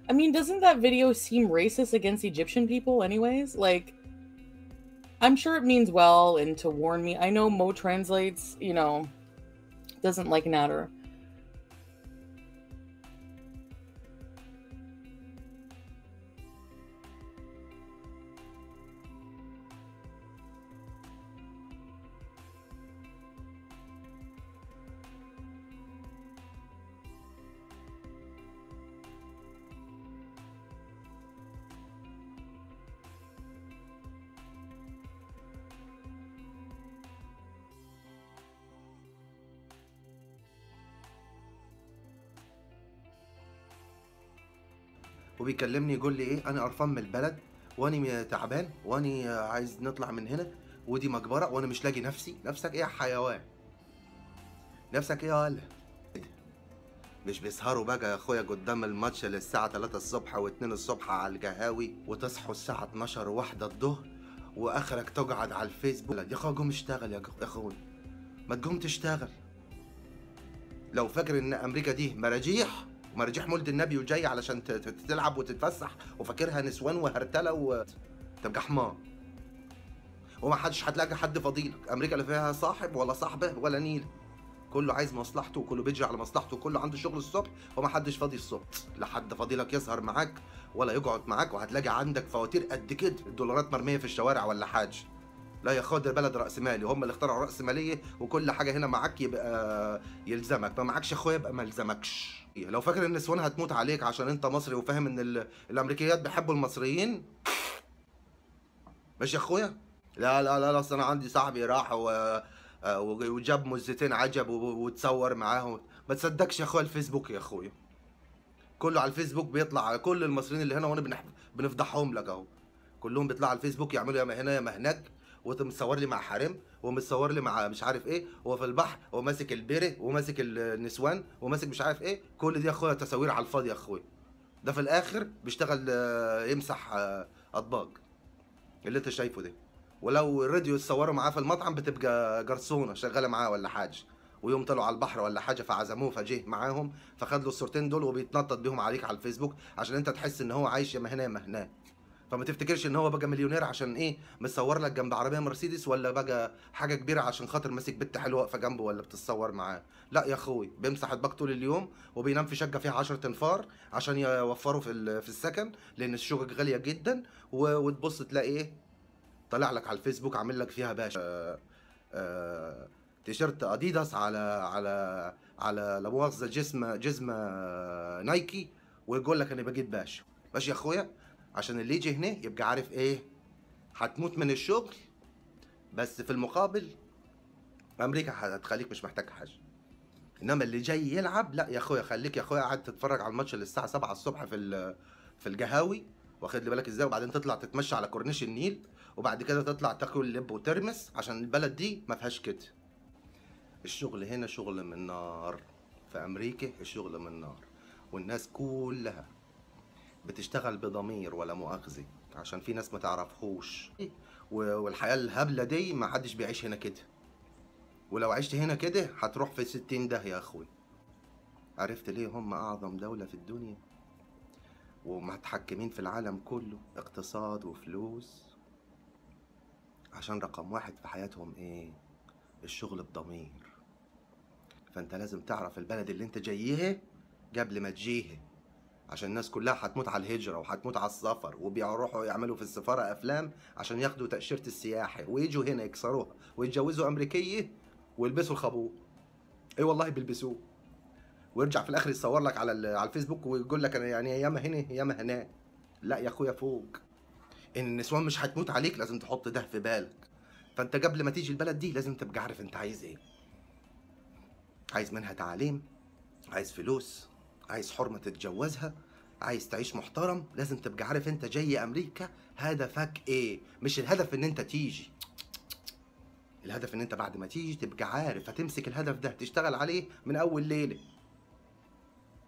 I mean, doesn't that video seem racist against Egyptian people, anyways? Like, I'm sure it means well and to warn me. I know Mo translates, you know, doesn't like Natter. وبيكلمني يقول لي ايه انا قرفان من البلد واني تعبان واني عايز نطلع من هنا ودي مقبره وانا مش لاقي نفسي نفسك ايه يا حيوان نفسك ايه يا ولا مش بيسهروا بقى يا اخويا قدام الماتش للساعة 3 الصبح و2 الصبح على القهاوي وتصحوا الساعة 12 واحدة الظهر واخرك تقعد على الفيسبوك يا اخويا قوم اشتغل يا اخويا ما تقوم تشتغل لو فاكر ان امريكا دي مراجيح ومراجيح مولد النبي وجاي علشان ت- ت- تلعب وتتفسح وفاكرها نسوان وهرتله و تبقى حمار وما حدش هتلاقي حد فضيلك امريكا لا فيها صاحب ولا صاحبه ولا نيله كله عايز مصلحته وكله بيجري على مصلحته وكله عنده شغل الصبح وما حدش فاضي الصبح لا حد فضيلك يسهر معاك ولا يقعد معاك وهتلاقي عندك فواتير قد كده الدولارات مرميه في الشوارع ولا حاجه لا يا اخويا ده بلد راس مالي هم اللي اخترعوا راس ماليه وكل حاجه هنا معاك يبقى يلزمك ما معكش يا اخويا يبقى ما يلزمكش لو فاكر ان النسوان هتموت عليك عشان انت مصري وفاهم ان ال... الامريكيات بيحبوا المصريين ماشي يا اخويا لا لا لا لا أصل انا عندي صاحبي راح و... آه، وجاب مزتين عجب و- وتصور معاهم ما تصدقش يا اخويا الفيسبوك يا اخويا كله على الفيسبوك بيطلع على كل المصريين اللي هنا وانا بنح... بنفضحهم لك اهو كلهم بيطلعوا على الفيسبوك يعملوا يا ما هنا يا ما هناك ومتصور لي مع حريم ومتصور لي مع مش عارف ايه وفي البحر وماسك البيرة وماسك النسوان وماسك مش عارف ايه كل دي يا اخويا تصاوير على الفاضي يا اخويا ده في الاخر بيشتغل آه، يمسح آه، اطباق اللي انت شايفه ده ولو الراديو يتصوروا معاه في المطعم بتبقى جرسونه شغاله معاه ولا حاجه ويوم طلعوا على البحر ولا حاجه فعزموه فجه معاهم فخد له الصورتين دول وبيتنطط بيهم عليك على الفيسبوك عشان انت تحس ان هو عايش يا ما هنا يا ما هناك فما تفتكرش ان هو بقى مليونير عشان ايه متصور لك جنب عربيه مرسيدس ولا بقى حاجه كبيره عشان خاطر ماسك بنت حلوه واقفه جنبه ولا بتتصور معاه لا يا اخوي بيمسح الباك طول اليوم وبينام في شقه فيها 10 انفار عشان يوفروا في ال- في السكن لان الشقق غاليه جدا و- وتبص تلاقي ايه طالع لك على الفيسبوك عامل لك فيها باشا آه، آه، تيشيرت اديداس على على على لا مؤاخذه جسم جزمه آه، نايكي ويقول لك انا بجيب باشا ماشي يا اخويا عشان اللي يجي هنا يبقى عارف ايه هتموت من الشغل بس في المقابل امريكا هتخليك مش محتاج حاجه انما اللي جاي يلعب لا يا اخويا خليك يا اخويا قاعد تتفرج على الماتش للساعه 7 الصبح في ال- في القهاوي واخد لي بالك ازاي وبعدين تطلع تتمشى على كورنيش النيل وبعد كده تطلع تاكل لب وترمس عشان البلد دي ما فيهاش كده الشغل هنا شغل من نار في امريكا الشغل من نار والناس كلها بتشتغل بضمير ولا مؤاخذه عشان في ناس ما تعرفهوش و- والحياه الهبله دي ما حدش بيعيش هنا كده ولو عشت هنا كده هتروح في ستين ده يا اخوي عرفت ليه هم اعظم دولة في الدنيا ومتحكمين في العالم كله اقتصاد وفلوس عشان رقم واحد في حياتهم ايه الشغل بضمير فانت لازم تعرف البلد اللي انت جايها قبل ما تجيها عشان الناس كلها هتموت على الهجرة وهتموت على السفر وبيروحوا يعملوا في السفارة أفلام عشان ياخدوا تأشيرة السياحة ويجوا هنا يكسروها ويتجوزوا أمريكية ويلبسوا الخابور اي والله بيلبسوه ويرجع في الاخر يصور لك على ال- على الفيسبوك ويقول لك انا يعني ياما هنا ياما هناك لا يا اخويا فوق ان النسوان مش هتموت عليك لازم تحط ده في بالك فانت قبل ما تيجي البلد دي لازم تبقى عارف انت عايز ايه عايز منها تعليم عايز فلوس عايز حرمة تتجوزها عايز تعيش محترم لازم تبقى عارف انت جاي امريكا هدفك ايه مش الهدف ان انت تيجي الهدف ان انت بعد ما تيجي تبقى عارف هتمسك الهدف ده تشتغل عليه من اول ليله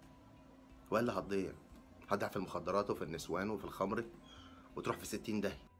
والا هتضيع هتضيع في المخدرات وفي النسوان وفي الخمر وتروح في ستين داهية